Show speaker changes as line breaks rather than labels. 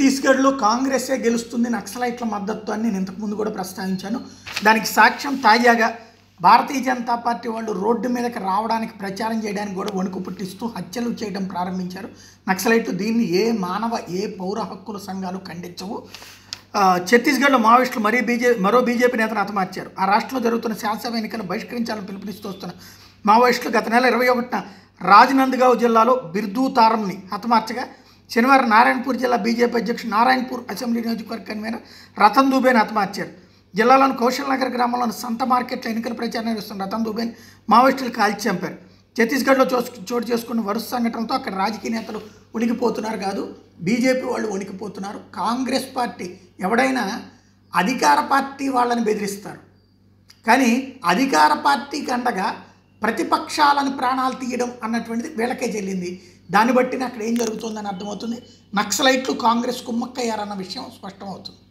ఛత్తీస్గఢ్లో కాంగ్రెసే గెలుస్తుంది నక్సలైట్ల మద్దతు అని నేను ఇంతకుముందు కూడా ప్రస్తావించాను దానికి సాక్ష్యం తాజాగా భారతీయ జనతా పార్టీ వాళ్ళు రోడ్డు మీదకి రావడానికి ప్రచారం చేయడానికి కూడా వణుకు పుట్టిస్తూ హత్యలు చేయడం ప్రారంభించారు నక్సలైట్లు దీన్ని ఏ మానవ ఏ పౌర హక్కుల సంఘాలు ఖండించవు ఆ, ఛత్తీస్గఢ్లో మావోయిస్టులు మరీ బీజే మరో బీజేపీ నేతను హతమార్చారు ఆ రాష్ట్రంలో జరుగుతున్న శాసనసభ ఎన్నికలను బహిష్కరించాలని పిలుపునిస్తూ వస్తున్న మావోయిస్టులు గత నెల ఇరవై ఒకటిన రాజ్నందగావ్ జిల్లాలో బిర్దూ తారంని హతమార్చగా శనివారం నారాయణపూర్ జిల్లా బీజేపీ అధ్యక్షుడు నారాయణపూర్ అసెంబ్లీ నియోజకవర్గ కన్వీనర్ రతన్ దుబేని హతమార్చారు జిల్లాలోని కౌశల్ నగర్ గ్రామంలోని సంత మార్కెట్లో ఎన్నికల ప్రచారం నిర్వహిస్తున్న రతన్ దుబేని మావోయిస్టులు కాల్చి చంపారు ఛత్తీస్గఢ్లో చోసు చోటు చేసుకున్న వరుస సంఘటనలతో అక్కడ రాజకీయ నేతలు ఉనికిపోతున్నారు కాదు బీజేపీ వాళ్ళు ఉనికిపోతున్నారు కాంగ్రెస్ పార్టీ ఎవడైనా అధికార పార్టీ వాళ్ళని బెదిరిస్తారు కానీ అధికార పార్టీకి అండగా ప్రతిపక్షాలను ప్రాణాలు తీయడం అన్నటువంటిది వీళ్ళకే చెల్లింది దాన్ని బట్టి అక్కడ ఏం జరుగుతుందని అర్థమవుతుంది నక్సలైట్లు కాంగ్రెస్ కుమ్మక్కయ్యారన్న విషయం స్పష్టమవుతుంది